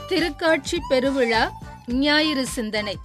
திருக்காட்சி பெருவிழா ஞாயிறு சிந்தனை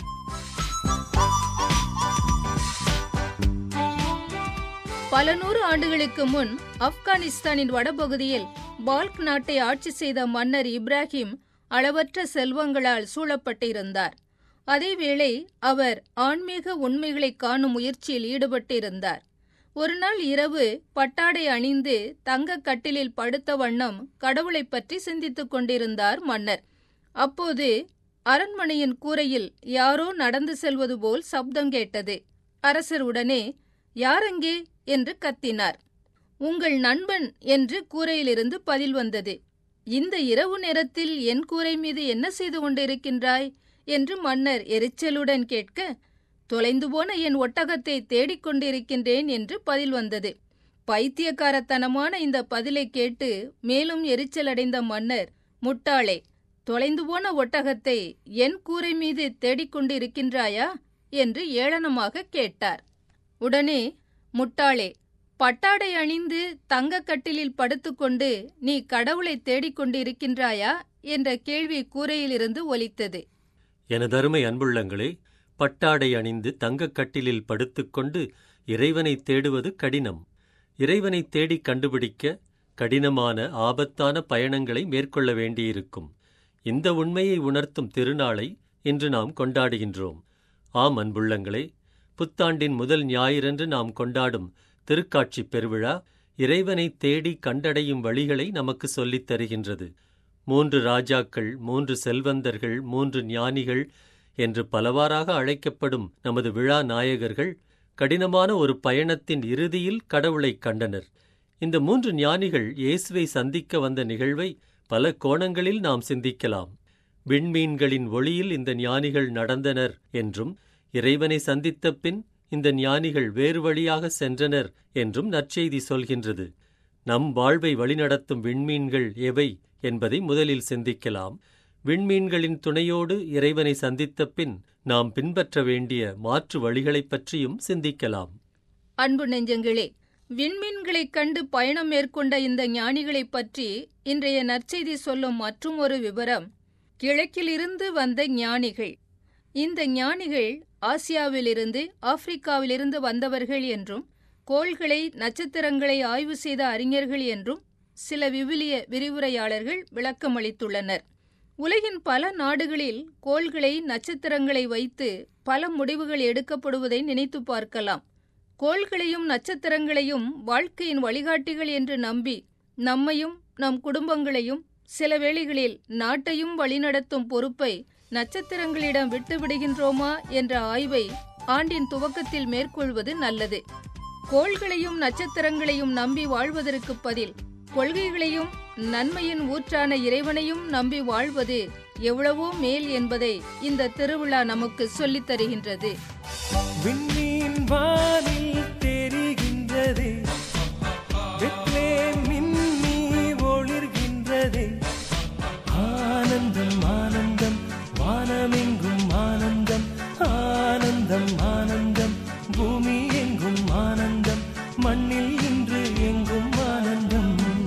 பல நூறு ஆண்டுகளுக்கு முன் ஆப்கானிஸ்தானின் வடபகுதியில் பால்க் நாட்டை ஆட்சி செய்த மன்னர் இப்ராஹிம் அளவற்ற செல்வங்களால் சூழப்பட்டிருந்தார் அதேவேளை அவர் ஆன்மீக உண்மைகளை காணும் முயற்சியில் ஈடுபட்டிருந்தார் ஒருநாள் இரவு பட்டாடை அணிந்து தங்க கட்டிலில் படுத்த வண்ணம் கடவுளைப் பற்றி சிந்தித்துக் கொண்டிருந்தார் மன்னர் அப்போது அரண்மனையின் கூரையில் யாரோ நடந்து செல்வது போல் சப்தம் கேட்டது அரசர் உடனே யாரங்கே என்று கத்தினார் உங்கள் நண்பன் என்று கூரையிலிருந்து பதில் வந்தது இந்த இரவு நேரத்தில் என் கூரை மீது என்ன செய்து கொண்டிருக்கின்றாய் என்று மன்னர் எரிச்சலுடன் கேட்க தொலைந்து போன என் ஒட்டகத்தை தேடிக் கொண்டிருக்கின்றேன் என்று பதில் வந்தது பைத்தியக்காரத்தனமான இந்த பதிலை கேட்டு மேலும் எரிச்சலடைந்த மன்னர் முட்டாளே தொலைந்து போன ஒட்டகத்தை என் கூரை மீது தேடிக்கொண்டிருக்கின்றாயா என்று ஏளனமாக கேட்டார் உடனே முட்டாளே பட்டாடை அணிந்து தங்கக்கட்டிலில் படுத்துக்கொண்டு நீ கடவுளை தேடிக்கொண்டிருக்கின்றாயா என்ற கேள்வி கூரையிலிருந்து ஒலித்தது எனதருமை அன்புள்ளங்களே பட்டாடை அணிந்து தங்கக் கட்டிலில் படுத்துக்கொண்டு இறைவனை தேடுவது கடினம் இறைவனை தேடி கண்டுபிடிக்க கடினமான ஆபத்தான பயணங்களை மேற்கொள்ள வேண்டியிருக்கும் இந்த உண்மையை உணர்த்தும் திருநாளை இன்று நாம் கொண்டாடுகின்றோம் ஆம் அன்புள்ளங்களே புத்தாண்டின் முதல் ஞாயிறன்று நாம் கொண்டாடும் திருக்காட்சி பெருவிழா இறைவனை தேடி கண்டடையும் வழிகளை நமக்கு சொல்லித் தருகின்றது மூன்று ராஜாக்கள் மூன்று செல்வந்தர்கள் மூன்று ஞானிகள் என்று பலவாறாக அழைக்கப்படும் நமது விழா நாயகர்கள் கடினமான ஒரு பயணத்தின் இறுதியில் கடவுளைக் கண்டனர் இந்த மூன்று ஞானிகள் இயேசுவை சந்திக்க வந்த நிகழ்வை பல கோணங்களில் நாம் சிந்திக்கலாம் விண்மீன்களின் ஒளியில் இந்த ஞானிகள் நடந்தனர் என்றும் இறைவனை சந்தித்த பின் இந்த ஞானிகள் வேறு வழியாக சென்றனர் என்றும் நற்செய்தி சொல்கின்றது நம் வாழ்வை வழிநடத்தும் விண்மீன்கள் எவை என்பதை முதலில் சிந்திக்கலாம் விண்மீன்களின் துணையோடு இறைவனை சந்தித்த பின் நாம் பின்பற்ற வேண்டிய மாற்று வழிகளைப் பற்றியும் சிந்திக்கலாம் அன்பு நெஞ்சங்களே விண்மீன்களைக் கண்டு பயணம் மேற்கொண்ட இந்த ஞானிகளைப் பற்றி இன்றைய நற்செய்தி சொல்லும் மற்றும் ஒரு விவரம் கிழக்கிலிருந்து வந்த ஞானிகள் இந்த ஞானிகள் ஆசியாவிலிருந்து ஆப்பிரிக்காவிலிருந்து வந்தவர்கள் என்றும் கோள்களை நட்சத்திரங்களை ஆய்வு செய்த அறிஞர்கள் என்றும் சில விவிலிய விரிவுரையாளர்கள் விளக்கமளித்துள்ளனர் உலகின் பல நாடுகளில் கோள்களை நட்சத்திரங்களை வைத்து பல முடிவுகள் எடுக்கப்படுவதை நினைத்து பார்க்கலாம் கோள்களையும் நட்சத்திரங்களையும் வாழ்க்கையின் வழிகாட்டிகள் என்று நம்பி நம்மையும் நம் குடும்பங்களையும் சில வேளைகளில் நாட்டையும் வழிநடத்தும் பொறுப்பை நட்சத்திரங்களிடம் விட்டுவிடுகின்றோமா என்ற ஆய்வை ஆண்டின் துவக்கத்தில் மேற்கொள்வது நல்லது கோள்களையும் நட்சத்திரங்களையும் நம்பி வாழ்வதற்கு பதில் கொள்கைகளையும் நன்மையின் ஊற்றான இறைவனையும் நம்பி வாழ்வது எவ்வளவோ மேல் என்பதை இந்த திருவிழா நமக்கு சொல்லித் தருகின்றது விண்மீன் வானில் தெரிகின்றதே பெத்லேம் மின்னி ஒளிர்கின்றதே ஆனந்தம் ஆனந்தம் வானமெங்கும் ஆனந்தம் ஆனந்தம் ஆனந்தம் பூமி எங்கும் ஆனந்தம் மண்ணில் இன்று எங்கும் ஆனந்தம்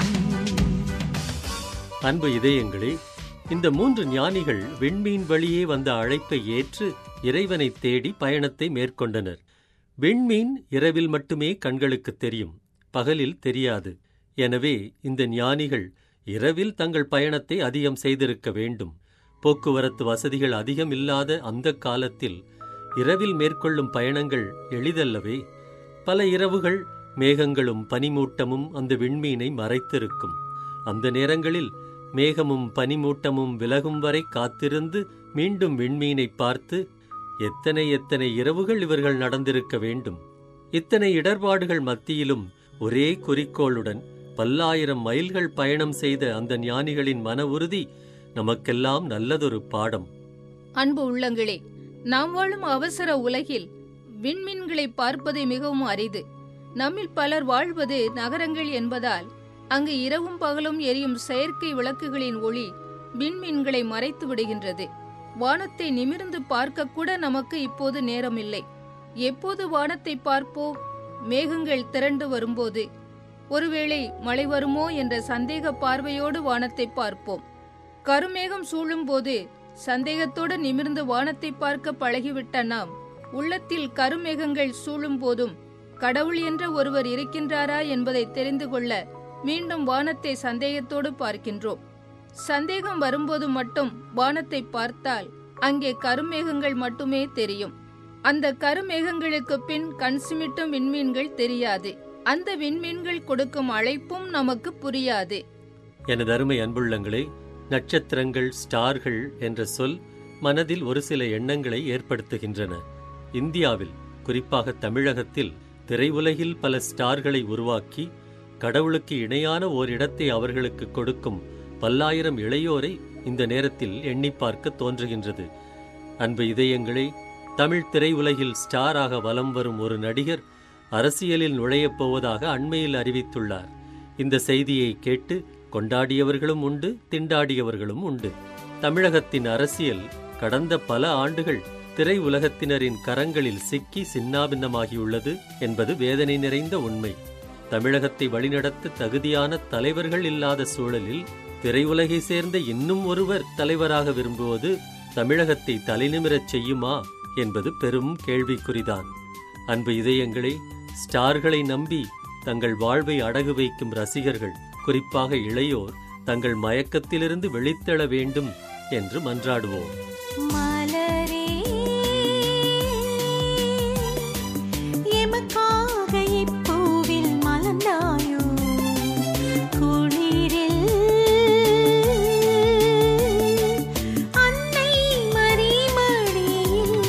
அன்பு இதயங்களே இந்த மூன்று ஞானிகள் விண்மீன் வழியே வந்த அழைப்பை ஏற்று இறைவனை தேடி பயணத்தை மேற்கொண்டனர் விண்மீன் இரவில் மட்டுமே கண்களுக்கு தெரியும் பகலில் தெரியாது எனவே இந்த ஞானிகள் இரவில் தங்கள் பயணத்தை அதிகம் செய்திருக்க வேண்டும் போக்குவரத்து வசதிகள் அதிகம் இல்லாத அந்த காலத்தில் இரவில் மேற்கொள்ளும் பயணங்கள் எளிதல்லவே பல இரவுகள் மேகங்களும் பனிமூட்டமும் அந்த விண்மீனை மறைத்திருக்கும் அந்த நேரங்களில் மேகமும் பனிமூட்டமும் விலகும் வரை காத்திருந்து மீண்டும் விண்மீனை பார்த்து எத்தனை எத்தனை இரவுகள் இவர்கள் நடந்திருக்க வேண்டும் இத்தனை இடர்பாடுகள் மத்தியிலும் ஒரே குறிக்கோளுடன் பல்லாயிரம் மைல்கள் பயணம் செய்த அந்த ஞானிகளின் மன உறுதி நமக்கெல்லாம் நல்லதொரு பாடம் அன்பு உள்ளங்களே நாம் வாழும் அவசர உலகில் விண்மீன்களை பார்ப்பது மிகவும் அரிது நம்மில் பலர் வாழ்வது நகரங்கள் என்பதால் அங்கு இரவும் பகலும் எரியும் செயற்கை விளக்குகளின் ஒளி விண்மீன்களை மறைத்து விடுகின்றது வானத்தை நிமிர்ந்து பார்க்க கூட நமக்கு இப்போது நேரமில்லை எப்போது வானத்தை பார்ப்போம் மேகங்கள் திரண்டு வரும்போது ஒருவேளை மழை வருமோ என்ற சந்தேக பார்வையோடு வானத்தை பார்ப்போம் கருமேகம் சூழும்போது சந்தேகத்தோடு நிமிர்ந்து வானத்தை பார்க்க பழகிவிட்ட நாம் உள்ளத்தில் கருமேகங்கள் சூழும் போதும் கடவுள் என்ற ஒருவர் இருக்கின்றாரா என்பதை தெரிந்து கொள்ள மீண்டும் வானத்தை சந்தேகத்தோடு பார்க்கின்றோம் சந்தேகம் வரும்போது மட்டும் வானத்தை பார்த்தால் அங்கே கருமேகங்கள் மட்டுமே தெரியும் அந்த கருமேகங்களுக்கு பின் கண் சிமிட்டும் விண்மீன்கள் தெரியாது அந்த விண்மீன்கள் கொடுக்கும் அழைப்பும் நமக்கு புரியாது எனது அருமை அன்புள்ளங்களே நட்சத்திரங்கள் ஸ்டார்கள் என்ற சொல் மனதில் ஒரு சில எண்ணங்களை ஏற்படுத்துகின்றன இந்தியாவில் குறிப்பாக தமிழகத்தில் திரையுலகில் பல ஸ்டார்களை உருவாக்கி கடவுளுக்கு இணையான ஓரிடத்தை அவர்களுக்கு கொடுக்கும் பல்லாயிரம் இளையோரை இந்த நேரத்தில் எண்ணி பார்க்க தோன்றுகின்றது அன்பு இதயங்களே தமிழ் திரையுலகில் ஸ்டாராக வலம் வரும் ஒரு நடிகர் அரசியலில் நுழையப் போவதாக அண்மையில் அறிவித்துள்ளார் இந்த செய்தியை கேட்டு கொண்டாடியவர்களும் உண்டு திண்டாடியவர்களும் உண்டு தமிழகத்தின் அரசியல் கடந்த பல ஆண்டுகள் திரையுலகத்தினரின் கரங்களில் சிக்கி சின்னாபின்னமாகியுள்ளது என்பது வேதனை நிறைந்த உண்மை தமிழகத்தை வழிநடத்த தகுதியான தலைவர்கள் இல்லாத சூழலில் திரையுலகை சேர்ந்த இன்னும் ஒருவர் தலைவராக விரும்புவது தமிழகத்தை தலைநிமிரச் செய்யுமா என்பது பெரும் கேள்விக்குறிதான் அன்பு இதயங்களே ஸ்டார்களை நம்பி தங்கள் வாழ்வை அடகு வைக்கும் ரசிகர்கள் குறிப்பாக இளையோர் தங்கள் மயக்கத்திலிருந்து வெளித்தெழ வேண்டும் என்று மன்றாடுவோம் மலரே எமக்காக இப்பூவில் மலர்ந்தாயோ குளிரில் அன்னை மறிமடியில்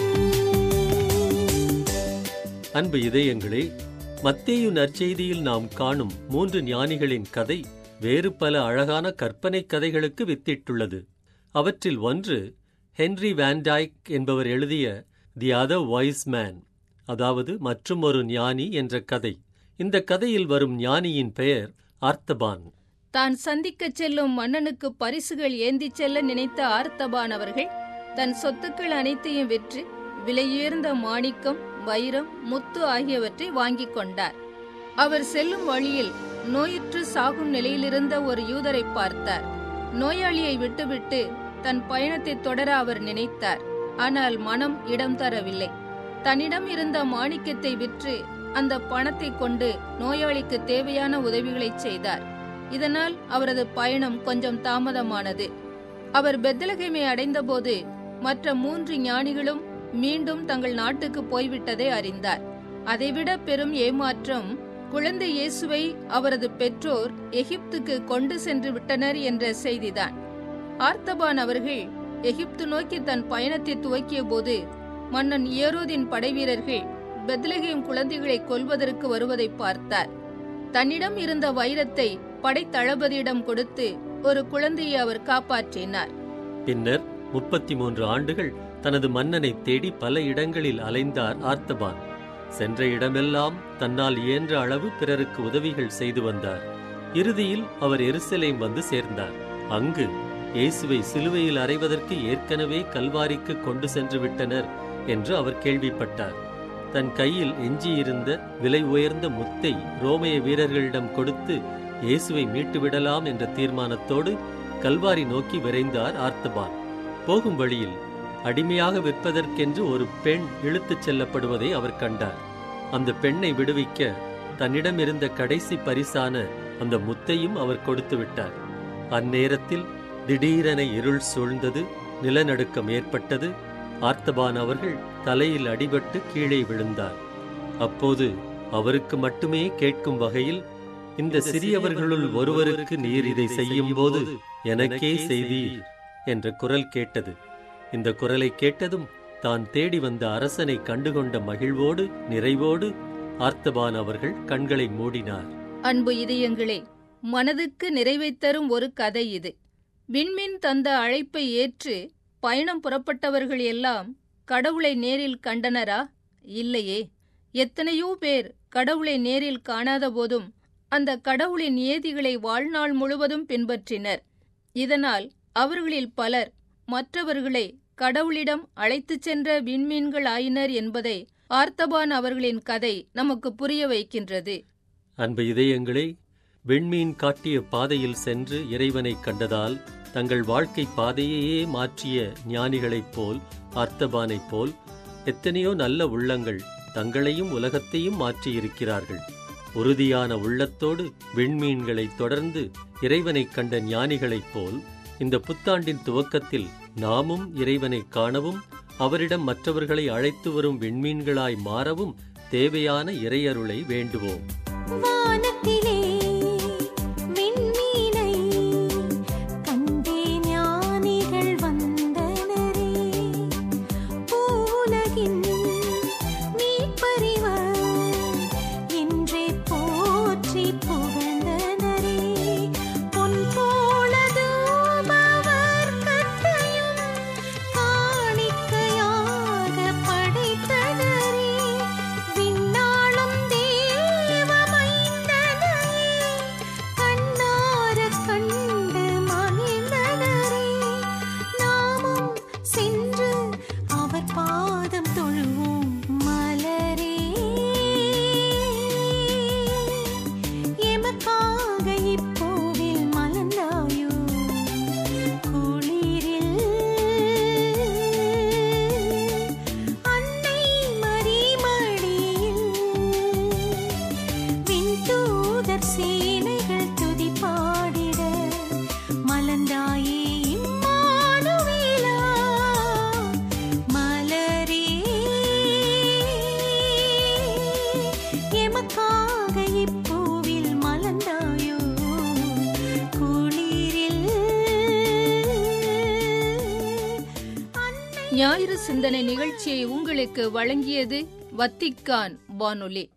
அன்பு இதயங்களே மத்தேயு நற்செய்தியில் நாம் காணும் மூன்று ஞானிகளின் கதை வேறு பல அழகான கற்பனை கதைகளுக்கு வித்திட்டுள்ளது அவற்றில் ஒன்று ஹென்றி வான்டைக் என்பவர் எழுதிய தி அதர் வாய்ஸ் மேன் அதாவது மற்றும் ஒரு ஞானி என்ற கதை இந்த கதையில் வரும் ஞானியின் பெயர் ஆர்த்தபான் தான் சந்திக்கச் செல்லும் மன்னனுக்கு பரிசுகள் ஏந்திச் செல்ல நினைத்த ஆர்த்தபான் அவர்கள் தன் சொத்துக்கள் அனைத்தையும் விற்று விலையுயர்ந்த மாணிக்கம் வைரம் முத்து ஆகியவற்றை வாங்கிக் கொண்டார் அவர் செல்லும் வழியில் நோயுற்று சாகும் நிலையிலிருந்த ஒரு யூதரை பார்த்தார் நோயாளியை விட்டுவிட்டு தன் பயணத்தை தொடர அவர் நினைத்தார் ஆனால் மனம் இடம் தரவில்லை தன்னிடம் இருந்த மாணிக்கத்தை விற்று அந்த பணத்தை கொண்டு நோயாளிக்கு தேவையான உதவிகளை செய்தார் இதனால் அவரது பயணம் கொஞ்சம் தாமதமானது அவர் பெத்தலகேமை அடைந்தபோது மற்ற மூன்று ஞானிகளும் மீண்டும் தங்கள் நாட்டுக்கு போய்விட்டதை அறிந்தார் அதைவிட பெரும் ஏமாற்றம் குழந்தை இயேசுவை அவரது பெற்றோர் எகிப்துக்கு கொண்டு சென்று விட்டனர் என்ற செய்திதான் ஆர்த்தபான் அவர்கள் எகிப்து நோக்கி தன் பயணத்தை துவக்கிய போது மன்னன் ஏரோதின் படைவீரர்கள் பெத்லகேம் குழந்தைகளை கொல்வதற்கு வருவதை பார்த்தார் தன்னிடம் இருந்த வைரத்தை படைத்தளபதியிடம் கொடுத்து ஒரு குழந்தையை அவர் காப்பாற்றினார் பின்னர் முப்பத்தி மூன்று ஆண்டுகள் தனது மன்னனை தேடி பல இடங்களில் அலைந்தார் ஆர்த்தபான் சென்ற இடமெல்லாம் தன்னால் இயன்ற அளவு பிறருக்கு உதவிகள் செய்து வந்தார் இறுதியில் அவர் எருசலேம் வந்து சேர்ந்தார் அங்கு இயேசுவை சிலுவையில் அறைவதற்கு ஏற்கனவே கல்வாரிக்கு கொண்டு சென்று விட்டனர் என்று அவர் கேள்விப்பட்டார் தன் கையில் எஞ்சியிருந்த விலை உயர்ந்த முத்தை ரோமைய வீரர்களிடம் கொடுத்து இயேசுவை மீட்டுவிடலாம் என்ற தீர்மானத்தோடு கல்வாரி நோக்கி விரைந்தார் ஆர்த்தபான் போகும் வழியில் அடிமையாக விற்பதற்கென்று ஒரு பெண் இழுத்துச் செல்லப்படுவதை அவர் கண்டார் அந்த பெண்ணை விடுவிக்க தன்னிடம் இருந்த கடைசி பரிசான அந்த முத்தையும் அவர் கொடுத்து விட்டார் அந்நேரத்தில் திடீரென இருள் சூழ்ந்தது நிலநடுக்கம் ஏற்பட்டது ஆர்த்தபான் அவர்கள் தலையில் அடிபட்டு கீழே விழுந்தார் அப்போது அவருக்கு மட்டுமே கேட்கும் வகையில் இந்த சிறியவர்களுள் ஒருவருக்கு நீர் இதை செய்யும் போது எனக்கே செய்தீர் என்ற குரல் கேட்டது இந்த குரலை கேட்டதும் தான் தேடி வந்த அரசனை கண்டுகொண்ட மகிழ்வோடு நிறைவோடு ஆர்த்தபான் அவர்கள் கண்களை மூடினார் அன்பு இதயங்களே மனதுக்கு நிறைவைத் தரும் ஒரு கதை இது விண்மீன் தந்த அழைப்பை ஏற்று பயணம் புறப்பட்டவர்கள் எல்லாம் கடவுளை நேரில் கண்டனரா இல்லையே எத்தனையோ பேர் கடவுளை நேரில் காணாத போதும் அந்த கடவுளின் நியதிகளை வாழ்நாள் முழுவதும் பின்பற்றினர் இதனால் அவர்களில் பலர் மற்றவர்களை கடவுளிடம் அழைத்துச் சென்ற விண்மீன்கள் ஆயினர் என்பதை ஆர்த்தபான் அவர்களின் கதை நமக்கு புரிய வைக்கின்றது அன்பு இதயங்களே விண்மீன் காட்டிய பாதையில் சென்று இறைவனைக் கண்டதால் தங்கள் வாழ்க்கை பாதையையே மாற்றிய ஞானிகளைப் போல் அர்த்தபானைப் போல் எத்தனையோ நல்ல உள்ளங்கள் தங்களையும் உலகத்தையும் மாற்றியிருக்கிறார்கள் உறுதியான உள்ளத்தோடு விண்மீன்களைத் தொடர்ந்து இறைவனைக் கண்ட ஞானிகளைப் போல் இந்த புத்தாண்டின் துவக்கத்தில் நாமும் இறைவனைக் காணவும் அவரிடம் மற்றவர்களை அழைத்து வரும் விண்மீன்களாய் மாறவும் தேவையான இறையருளை வேண்டுவோம் வானத்திலே விண்மீனை கண்டே ஞானிகள் வந்தனரே பூவுலகின் மீட்பறிவர் என்றே போற்றி புகழ்ந்தனரே பொன் போல தூபவர் கத்தையும் காணிக்கையாக படைத்தனரே விண்ணாளும் தேவமைந்தனரே கண்ணாரக் கண்டு மகிழ்ந்தனரே நாமும் சென்று அவர் பாதம் தொழுவோம் மலரே எமக்காக இப்போவில் மலர்ந்தாயோ குளிரில் அன்னை மறிமடியில் விண்தூதர் சேனைகள் துதி பாடிட மலர்ந்தாயே இம்மானுவேலா மலரே எமக்காக இப்பூவில் மலர்ந்தாயோ குளிரில் அன்னை ஞாயிறு சிந்தனை நிகழ்ச்சியை உங்களுக்கு வழங்கியது வத்திக்கான் வானொலி